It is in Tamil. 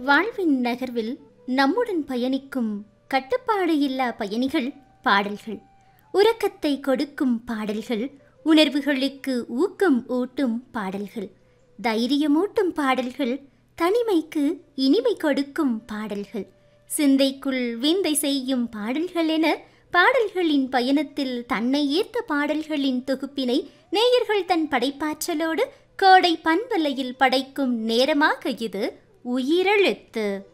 வாழ்வின் நகர்வில் நம்முடன் பயணிக்கும் கட்டுப்பாடு இல்லா பயணிகள் பாடல்கள் உறக்கத்தை கொடுக்கும் பாடல்கள் உணர்வுகளுக்கு ஊக்கம் ஊட்டும் பாடல்கள் தைரியமூட்டும் பாடல்கள் தனிமைக்கு இனிமை கொடுக்கும் பாடல்கள் சிந்தைக்குள் விந்தை செய்யும் பாடல்கள் என பாடல்களின் பயணத்தில் தன்னை ஈர்த்த பாடல்களின் தொகுப்பினை நேயர்கள் தன் படைப்பாற்றலோடு கோடை பண்பலையில் படைக்கும் நேரமாக இது உயிரெழுத்து